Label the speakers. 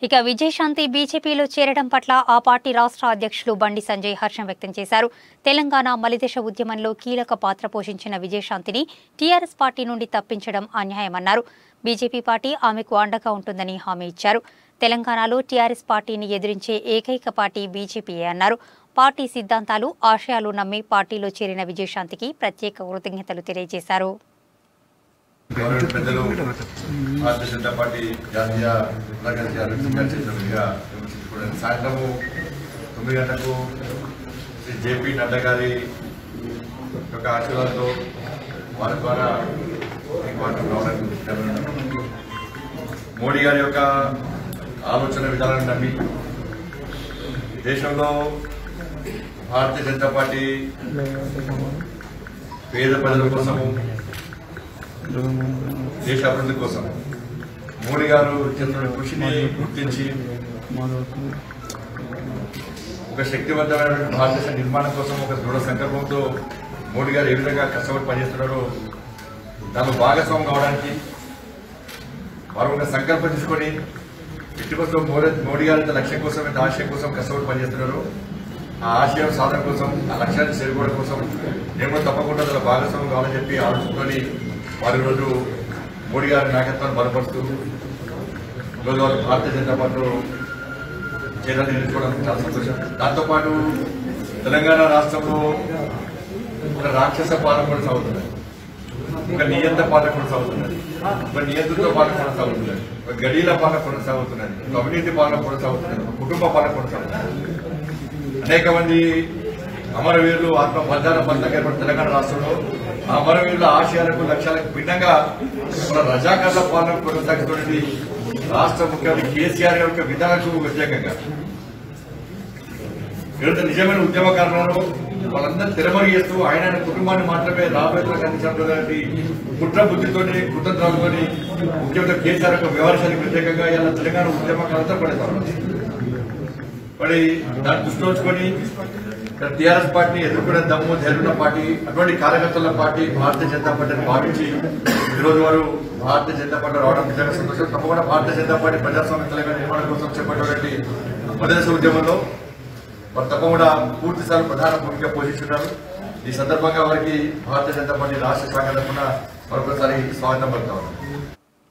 Speaker 1: ఇక విజయశాంతి బీజేపీలో చేరడం పట్ల ఆ పార్టీ రాష్ట్ర అధ్యక్షులు బండి సంజయ్ హర్షం వ్యక్తం చేశారు తెలంగాణ మలిదశ ఉద్యమంలో కీలక పాత్ర పోషించిన విజయశాంతిని టీఆర్ఎస్ పార్టీ నుండి తప్పించడం అన్యాయమన్నారు బీజేపీ పార్టీ ఆమెకు అండగా ఉంటుందని హామీ ఇచ్చారు తెలంగాణలో టీఆర్ఎస్ పార్టీని ఎదిరించే ఏకైక పార్టీ బీజేపీయే అన్నారు పార్టీ సిద్ధాంతాలు ఆశయాలు నమ్మి పార్టీలో చేరిన విజయశాంతికి ప్రత్యేక కృతజ్ఞతలు తెలియజేశారు
Speaker 2: గవర్నమెంట్ పెద్దలు భారతీయ జనతా పార్టీ జాతీయ ప్రగతి చేసినట్టుగా విమర్శించుకోవడానికి సాయంత్రము తొమ్మిది గంటలకు శ్రీ జేపీ నడ్డా గారి యొక్క ఆశీర్వాదంతో వారి ద్వారా ఈ పార్టీ రావడానికి జరుగుతుంది. మోడీ గారి యొక్క ఆలోచన విధానాన్ని నమ్మి దేశంలో భారతీయ జనతా పార్టీ పేద ప్రజల కోసము దేశ అభివృద్ధి కోసం మోడీ గారు చేస్తున్న కృషిని గుర్తించి ఒక శక్తివంతమైన భారతదేశ నిర్మాణం కోసం ఒక దృఢ సంకల్పంతో మోడీ గారు ఏ విధంగా కష్టపడి పనిచేస్తున్నారో దానిలో భాగస్వామి కావడానికి వారు ఒక సంకల్పం తీసుకొని ఎట్టి కోసం మోడీ మోడీ గారి ఇంత లక్ష్యం కోసం ఇంత ఆశయం కోసం కష్టపడి పనిచేస్తున్నారు ఆ ఆశయం సాధన కోసం ఆ లక్ష్యాన్ని చేరుకోవడం కోసం నేను కూడా తప్పకుండా అందులో భాగస్వామి కావాలని చెప్పి ఆలోచించుకొని వారి రోజు మోడీ గారి నాయకత్వాన్ని బలపరుస్తూ ఈరోజు వారు భారతీయ జనతా పార్టీలో చేరాలని నిర్ణయించుకోవడం చాలా సంతోషం దాంతోపాటు తెలంగాణ రాష్ట్రంలో ఒక రాక్షస పాలన కొనసాగుతున్నది ఒక నియంత పాలన కొనసాగుతున్నది ఒక నియంత్రిత పాలన కొనసాగుతున్నది ఒక గడీల పాలన కొనసాగుతున్నది ఒక అవినీతి పాలన కొనసాగుతున్నది ఒక కుటుంబ పాలన కొనసాగుతున్నది అనేక మంది అమరవీరులు ఆత్మ బలిదాన బంధంగా ఏర్పడిన తెలంగాణ రాష్ట్రంలో ఆ అమరవీరుల ఆశయాలకు లక్ష్యాలకు భిన్నంగా మన రజాకార్ల పాలన కొనసాగుతున్నది రాష్ట్ర ముఖ్యమంత్రి కేసీఆర్ గారి యొక్క విధానాలకు వ్యతిరేకంగా ఈరోజు నిజమైన ఉద్యమకారులను వాళ్ళందరూ తెరమరి చేస్తూ ఆయన ఆయన కుటుంబాన్ని మాత్రమే రాబోయేతులకు అందించినటువంటి కుట్ర బుద్ధితోని కుతంత్రాలతోని ముఖ్యమంత్రి కేసీఆర్ యొక్క వ్యవహారానికి వ్యతిరేకంగా ఇలా తెలంగాణ ఉద్యమకారులతో పడేస్తారు మరి దాన్ని దృష్టిలో ఉంచుకొని ఇక్కడ టీఆర్ఎస్ పార్టీని ఎదుర్కొనే దమ్ము ధైర్యున్న పార్టీ అటువంటి కార్యకర్తల పార్టీ భారతీయ జనతా పార్టీని భావించి ఈరోజు వారు భారతీయ జనతా పార్టీ రావడం నిజంగా సంతోషం తప్పకుండా భారతీయ జనతా పార్టీ ప్రజాస్వామ్య తెలంగాణ నిర్మాణం కోసం చేపట్టినటువంటి మొదటి ఉద్యమంలో వారు తప్పకుండా పూర్తి స్థాయి ప్రధాన భూమిక పోషిస్తున్నారు ఈ సందర్భంగా వారికి భారతీయ జనతా పార్టీ రాష్ట్ర శాఖ తరఫున మరొకసారి స్వాగతం పలుకుతా ఉన్నాం